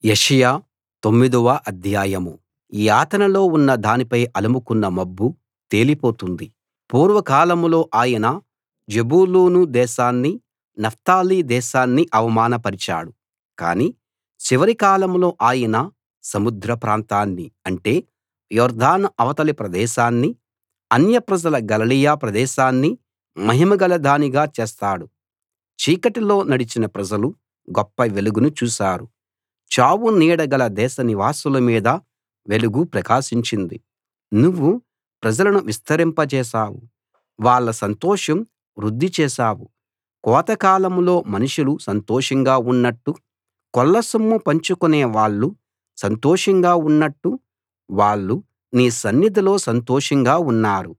యెషయా తొమ్మిదవ అధ్యాయం యాతనలో ఉన్న దానిపై అలుముకున్న మబ్బు తేలిపోతుంది పూర్వకాలంలో ఆయన జెబూలూను దేశాన్ని నఫ్తాలి దేశాన్ని అవమానపరిచాడు కానీ చివరి కాలంలో ఆయన సముద్ర ప్రాంతాన్ని అంటే యొర్దాను అవతలి ప్రదేశాన్ని అన్యప్రజల గలిలయ ప్రదేశాన్ని మహిమగల దానిగా చేస్తాడు చీకటిలో నడిచిన ప్రజలు గొప్ప వెలుగును చూశారు చావు నీడ గల దేశ నివాసుల మీద వెలుగు ప్రకాశించింది నువ్వు ప్రజలను విస్తరింపజేశావు వాళ్ళ సంతోషం వృద్ధి చేశావు కోతకాలంలో మనుషులు సంతోషంగా ఉన్నట్టు కొల్లసొమ్ము పంచుకునే వాళ్ళు సంతోషంగా ఉన్నట్టు వాళ్ళు నీ సన్నిధిలో సంతోషంగా ఉన్నారు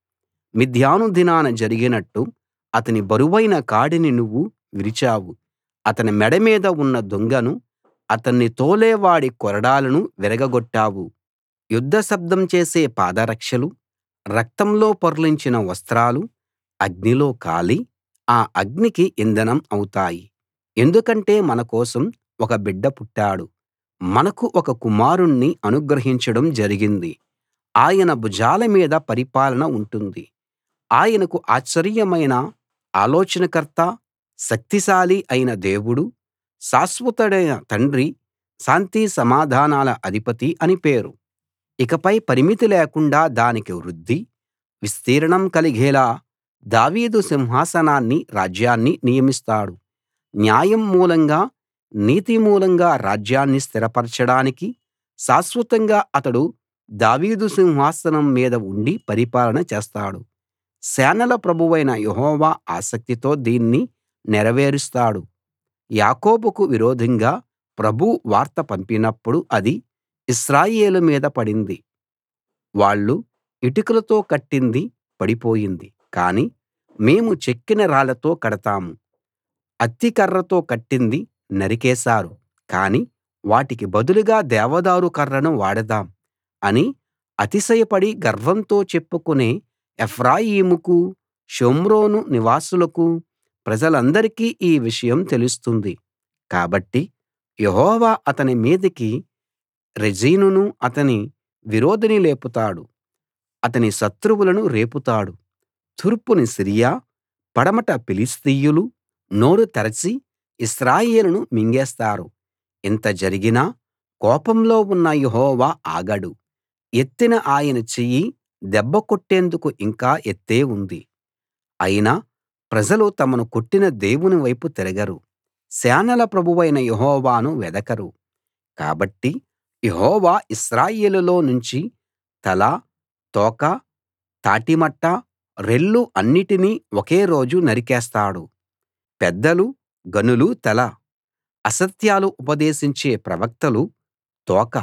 మిద్యాను దినాన జరిగినట్టు అతని బరువైన కాడిని నువ్వు విరిచావు అతని మెడ మీద ఉన్న దుంగను అతన్ని తోలేవాడి కొరడాలను విరగగొట్టావు యుద్ధ శబ్దం చేసే పాదరక్షలు రక్తంలో పొర్లించిన వస్త్రాలు అగ్నిలో కాలి ఆ అగ్నికి ఇంధనం అవుతాయి ఎందుకంటే మన కోసం ఒక బిడ్డ పుట్టాడు మనకు ఒక కుమారుణ్ణి అనుగ్రహించడం జరిగింది ఆయన భుజాల మీద పరిపాలన ఉంటుంది ఆయనకు ఆశ్చర్యమైన ఆలోచనకర్త శక్తిశాలి అయిన దేవుడు శాశ్వతుడైన తండ్రి శాంతి సమాధానాల అధిపతి అని పేరు ఇకపై పరిమితి లేకుండా దానికి వృద్ధి విస్తీర్ణం కలిగేలా దావీదు సింహాసనాన్ని రాజ్యాన్ని నియమిస్తాడు న్యాయం మూలంగా నీతి మూలంగా రాజ్యాన్ని స్థిరపరచడానికి శాశ్వతంగా అతడు దావీదు సింహాసనం మీద ఉండి పరిపాలన చేస్తాడు సేనల ప్రభువైన యెహోవా ఆసక్తితో దీన్ని నెరవేరుస్తాడు యాకోబుకు విరోధంగా ప్రభువు వార్త పంపినప్పుడు అది ఇశ్రాయేలు మీద పడింది వాళ్ళు ఇటుకలతో కట్టింది పడిపోయింది కానీ మేము చెక్కిన రాళ్లతో కడతాం అత్తికర్రతో కట్టింది నరికేశారు కానీ వాటికి బదులుగా దేవదారు కర్రను వాడదాం అని అతిశయపడి గర్వంతో చెప్పుకునే ఎఫ్రాయిముకు షోమ్రోను నివాసులకు ప్రజలందరికీ ఈ విషయం తెలుస్తుంది కాబట్టి యెహోవా అతని మీదికి రెజీనును అతని విరోధిని లేపుతాడు అతని శత్రువులను రేపుతాడు తూర్పున సిరియా పడమట ఫిలిష్తీయులు నోరు తెరచి ఇశ్రాయేలును మింగేస్తారు ఇంత జరిగినా కోపంలో ఉన్న యెహోవా ఆగడు ఎత్తిన ఆయన చెయ్యి దెబ్బ కొట్టేందుకు ఇంకా ఎత్తే ఉంది అయినా ప్రజలు తమను కొట్టిన దేవుని వైపు తిరగరు సేనల ప్రభువైన యెహోవాను వెదకరు కాబట్టి యెహోవా ఇశ్రాయేలులో నుంచి తల తోక తాటిమట్ట రెల్లు అన్నిటినీ ఒకే రోజు నరికేస్తాడు పెద్దలు ఘనులు తల అసత్యాలు ఉపదేశించే ప్రవక్తలు తోక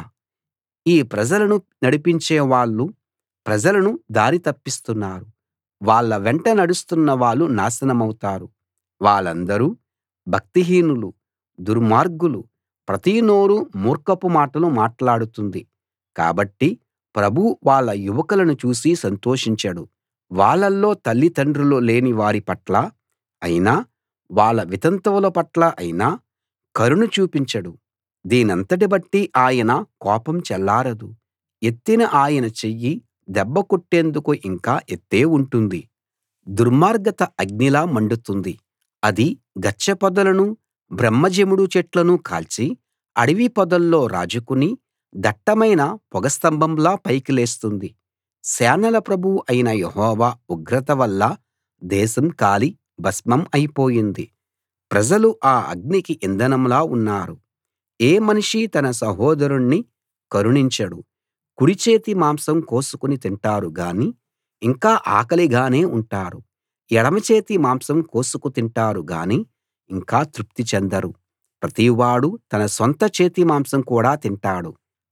ఈ ప్రజలను నడిపించే వాళ్ళు ప్రజలను దారి తప్పిస్తున్నారు వాళ్ళ వెంట నడుస్తున్న వాళ్ళు నాశనమవుతారు వాళ్ళందరూ భక్తిహీనులు దుర్మార్గులు ప్రతి నోరు మూర్ఖపు మాటలు మాట్లాడుతుంది కాబట్టి ప్రభువు వాళ్ళ యువకులను చూసి సంతోషించడు వాళ్ళల్లో తల్లిదండ్రులు లేని వారి పట్ల అయినా వాళ్ళ వితంతువుల పట్ల అయినా కరుణ చూపించడు దీనంతటి బట్టి ఆయన కోపం చల్లారదు ఎత్తిన ఆయన చెయ్యి దెబ్బ కొట్టేందుకు ఇంకా ఎత్తే ఉంటుంది దుర్మార్గత అగ్నిలా మండుతుంది అది గచ్చపొదలను బ్రహ్మజెముడు చెట్లను కాల్చి అడవి పొదల్లో రాజుకుని దట్టమైన పొగస్తంభంలా పైకి లేస్తుంది సేనల ప్రభువు అయిన యెహోవా ఉగ్రత వల్ల దేశం కాలి భస్మం అయిపోయింది ప్రజలు ఆ అగ్నికి ఇంధనంలా ఉన్నారు ఏ మనిషీ తన సహోదరుణ్ణి కరుణించడు కుడి చేతి మాంసం కోసుకుని తింటారు గాని ఇంకా ఆకలిగానే ఉంటారు ఎడమ చేతి మాంసం కోసుకు తింటారు గాని ఇంకా తృప్తి చెందరు ప్రతివాడూ తన సొంత చేతి మాంసం కూడా తింటాడు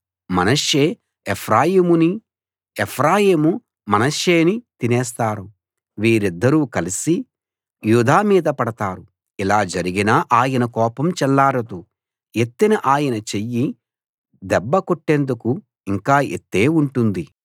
మనష్షే ఎఫ్రాయిముని ఎఫ్రాయిము మనష్షేని తినేస్తారు వీరిద్దరూ కలిసి యూదా మీద పడతారు ఇలా జరిగినా ఆయన కోపం చల్లారదు ఎత్తిన ఆయన చెయ్యి దెబ్బ కొట్టేందుకు ఇంకా ఎత్తే ఉంటుంది